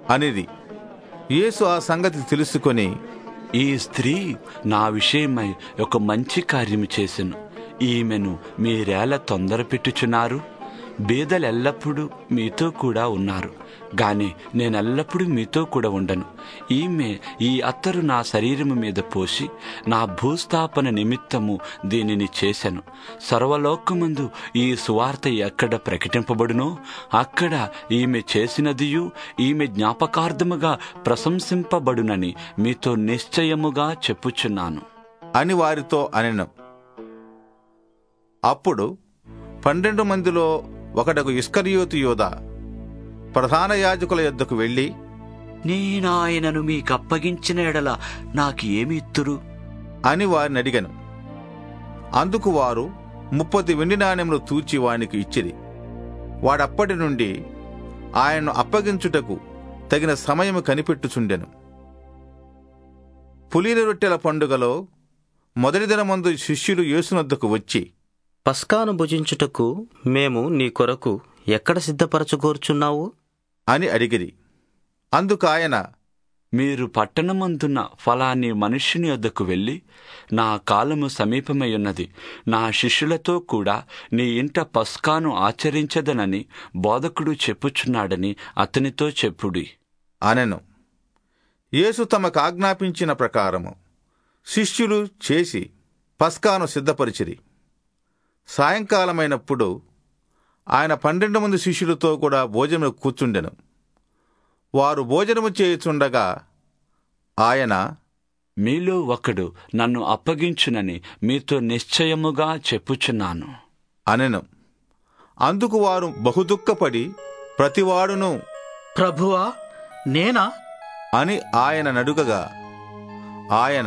అనిది యేసు ఆ సంగతి తెలుసుకొని ఈ స్త్రీ నా విషయమై ఒక మంచి కార్యము చేసెను ఈమెను మీరేలా తొందర పెట్టుచున్నారు బీదలు ఎల్లప్పుడూ మీతో కూడా ఉన్నారు గాని నేనెల్లప్పుడూ మీతో కూడా ఉండను ఈమె ఈ అత్తరు నా శరీరము మీద పోసి నా భూస్థాపన నిమిత్తము దీనిని చేశాను సర్వలోకమందు ఈ సువార్త ఎక్కడ ప్రకటింపబడునో అక్కడ ఈమె చేసినదియు ఈమె జ్ఞాపకార్థముగా ప్రశంసింపబడునని మీతో నిశ్చయముగా చెప్పుచున్నాను అని వారితో అనెను అప్పుడు పన్నెండు మందిలో ఒకడకు ఇస్కరియోతు యోధ ప్రధాన యాజకుల యొద్దకు వెళ్ళి నేనాయనను మీకు అప్పగించిన ఎడల నాకు ఏమి ఇత్తురు అని వారిని అడిగాను అందుకు వారు ముప్పది వెండి నాణెములు తూచి వానికి ఇచ్చిరి వాడప్పటి నుండి ఆయన్ను అప్పగించుటకు తగిన సమయము కనిపెట్టుచుండెను పులిన రొట్టెల పండుగలో మొదటి దినమందు శిష్యులు యేసునొద్దకు వచ్చి పస్కాను భుజించుటకు మేము నీ కొరకు ఎక్కడ సిద్ధపరచుకోరుచున్నావు అని అడిగిరి అందుకు ఆయన మీరు పట్టణమందున్న ఫలాని మనుష్యుని వద్దకు వెళ్ళి నా కాలము సమీపమై ఉన్నది నా శిష్యులతో కూడా నీ ఇంట పస్కాను ఆచరించదనని బోధకుడు చెప్పుచున్నాడని అతనితో చెప్పుడి అనెను యేసు తమకు ఆజ్ఞాపించిన ప్రకారము శిష్యులు చేసి పస్కాను సిద్ధపరిచిరి సాయంకాలమైనప్పుడు ఆయన పన్నెండు మంది శిష్యులతో కూడా భోజనం కూర్చుండెను వారు భోజనము చేయుచుండగా ఆయన మీలో ఒకడు నన్ను అప్పగించునని మీతో నిశ్చయముగా చెప్పుచున్నాను అనెను అందుకు వారు బహుదుఃఖపడి ప్రతివాడును ప్రభువా నేనా అని ఆయన నడుగగా ఆయన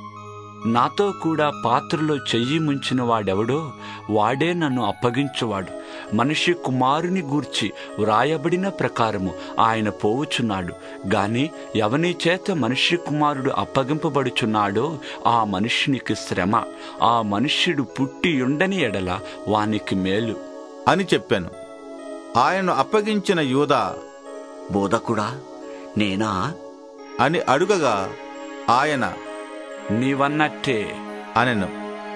నాతో కూడా పాత్రలో చెయ్యి ముంచిన వాడెవడో వాడే నన్ను అప్పగించువాడు మనిషి కుమారుని గూర్చి వ్రాయబడిన ప్రకారము ఆయన పోవుచున్నాడు గాని ఎవని చేత మనిషి కుమారుడు అప్పగింపబడుచున్నాడో ఆ మనుష్యునికి శ్రమ ఆ మనుష్యుడు పుట్టి ఉండని ఎడల వానికి మేలు అని చెప్పాను ఆయన్ను అప్పగించిన యూదా బోధకుడా నేనా అని అడుగగా ఆయన నీవన్నట్టే అనెను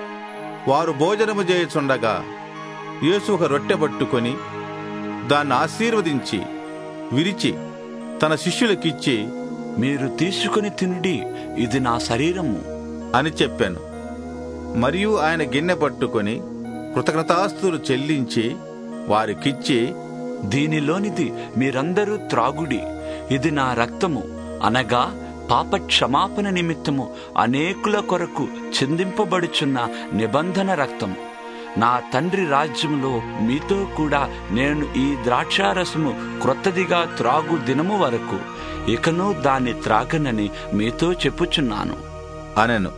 వారు భోజనము చేయుచుండగా యేసు ఒక రొట్టె పట్టుకొని దాన్ని ఆశీర్వదించి విరిచి తన శిష్యులకిచ్చి మీరు తీసుకుని తినుడి ఇది నా శరీరము అని చెప్పాను మరియు ఆయన గిన్నె పట్టుకొని కృతజ్ఞతాస్తులు చెల్లించి వారికిచ్చి దీనిలోనిది మీరందరూ త్రాగుడి ఇది నా రక్తము అనగా పాప క్షమాపణ నిమిత్తము అనేకుల కొరకు చిందింపబడుచున్న నిబంధన రక్తము నా తండ్రి రాజ్యములో మీతో కూడా నేను ఈ ద్రాక్షారసము క్రొత్తదిగా త్రాగు దినము వరకు ఇకను దాన్ని త్రాగనని మీతో చెప్పుచున్నాను అనెను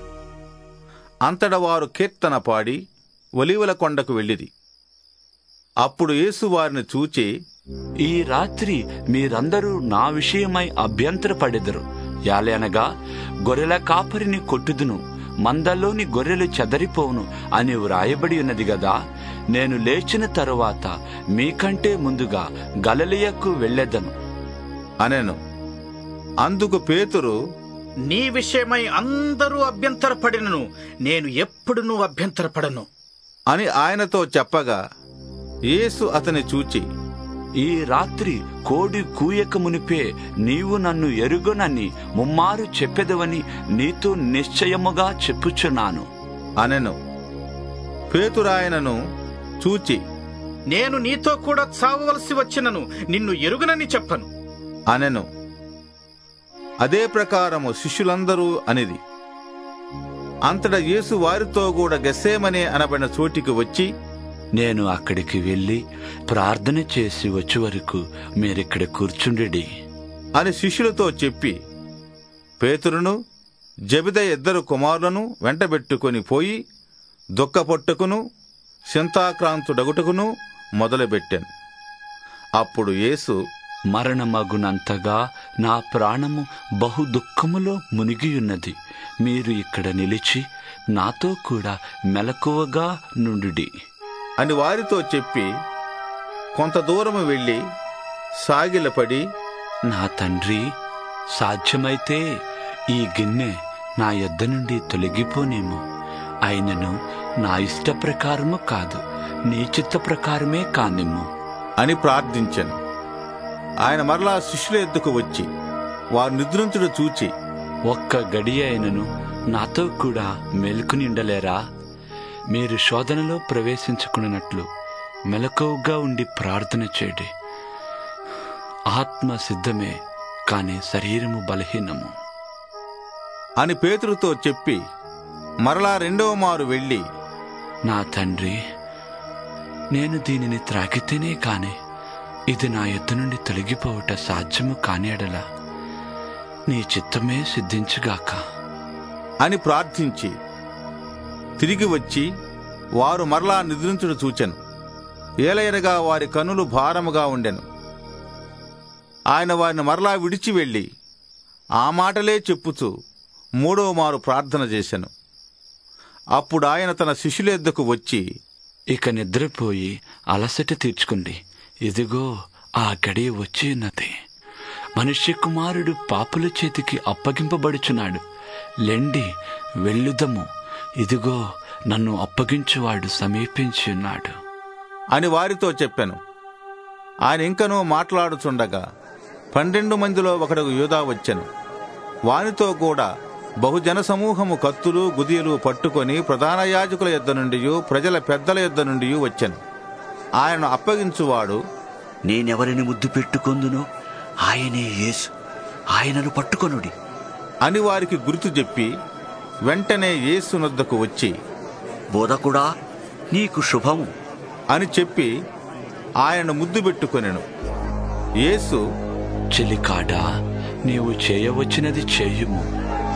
అంతట వారు కీర్తన పాడి ఒలీవల కొండకు వెళ్ళిరి అప్పుడు యేసు వారిని చూచి ఈ రాత్రి మీరందరూ నా విషయమై అభ్యంతరపడెదరు యాలేనగా గొర్రెల కాపరిని కొట్టుదును మందలోని గొర్రెలు చెదరిపోవును అని వ్రాయబడి ఉన్నది గదా నేను లేచిన తరువాత మీకంటే ముందుగా గలలియకు వెళ్ళెదను అనెను అందుకు పేతురు నీ విషయమై అందరూ అభ్యంతరపడినను నేను ఎప్పుడునూ అభ్యంతరపడను అని ఆయనతో చెప్పగా యేసు అతని చూచి ఈ రాత్రి కోడి కూయక మునిపే నీవు నన్ను ఎరుగనని ముమ్మారు చెప్పెదవని నీతో నిశ్చయముగా చెప్పుచున్నాను అనెను పేతురాయనను చూచి నేను నీతో కూడా చావవలసి వచ్చినను నిన్ను ఎరుగనని చెప్పను అనెను అదే ప్రకారము శిష్యులందరూ అనిది అంతటా యేసు వారితో కూడా గెస్సేమనే అనబడిన చోటికి వచ్చి నేను అక్కడికి వెళ్ళి ప్రార్థన చేసి వచ్చే వరకు మీరిక్కడ కూర్చుండి అని శిష్యులతో చెప్పి పేతురును జబిద ఇద్దరు కుమారులను వెంటబెట్టుకొని పోయి దుఃఖపొట్టుకును చింతాక్రాంతుడగుటకును మొదలుపెట్టాను అప్పుడు యేసు మరణమగునంతగా నా ప్రాణము బహు దుఃఖములో మునిగియున్నది మీరు ఇక్కడ నిలిచి నాతో కూడా మెలకువగా నుండుడి అని వారితో చెప్పి కొంత దూరము వెళ్ళి సాగిలపడి నా తండ్రి సాధ్యమైతే ఈ గిన్నె నా యొద్ద నుండి తొలగిపోనేమో అయినను నా ఇష్ట ప్రకారము కాదు నీ చిత్త ప్రకారమే కానిమ్ము అని ప్రార్థించాను ఆయన మరలా శిష్యుల ఎద్దుకు వచ్చి వారు నిద్రించుడు చూచి ఒక్క గడి అయినను నాతో కూడా మెలుకుని ఉండలేరా మీరు శోధనలో ప్రవేశించుకున్నట్లు మెలకువగా ఉండి ప్రార్థన చేయడి ఆత్మ సిద్ధమే కాని శరీరము బలహీనము అని పేతురుతో చెప్పి మరలా రెండవ మారు వెళ్ళి నా తండ్రి నేను దీనిని త్రాగితేనే కాని ఇది నా ఎద్దు నుండి తొలగిపోవుట సాధ్యము కాని ఎడలా నీ చిత్తమే సిద్ధించుగాక అని ప్రార్థించి తిరిగి వచ్చి వారు మరలా నిద్రించుడు చూచెను ఏలయనగా వారి కన్నులు భారముగా ఉండెను ఆయన వారిని మరలా విడిచి వెళ్ళి ఆ మాటలే చెప్పుచూ మూడవ మారు ప్రార్థన చేశాను అప్పుడు ఆయన తన శిష్యుల ఎద్దకు వచ్చి ఇక నిద్రపోయి అలసట తీర్చుకోండి ఇదిగో ఆ గడి వచ్చి ఉన్నది మనుష్య కుమారుడు పాపుల చేతికి అప్పగింపబడుచున్నాడు లెండి వెళ్ళుదము ఇదిగో నన్ను అప్పగించువాడు సమీపించి ఉన్నాడు అని వారితో చెప్పాను ఆయన ఇంకనూ మాట్లాడుచుండగా పన్నెండు మందిలో ఒకడు యూదా వచ్చెను వానితో కూడా బహుజన సమూహము కత్తులు గుదియలు పట్టుకొని ప్రధాన యాజకుల యొద్ద నుండి ప్రజల పెద్దల యొద్ద నుండి వచ్చెను ఆయనను అప్పగించువాడు నేనెవరిని ముద్దు పెట్టుకొందునో ఆయనే యేసు ఆయనను పట్టుకొనుడి అని వారికి గుర్తు చెప్పి వెంటనే యేసు నొద్దకు వచ్చి బోధకుడా నీకు శుభము అని చెప్పి ఆయన ముద్దు పెట్టుకొనెను యేసు చెలికాడా నీవు చేయవచ్చినది చేయుము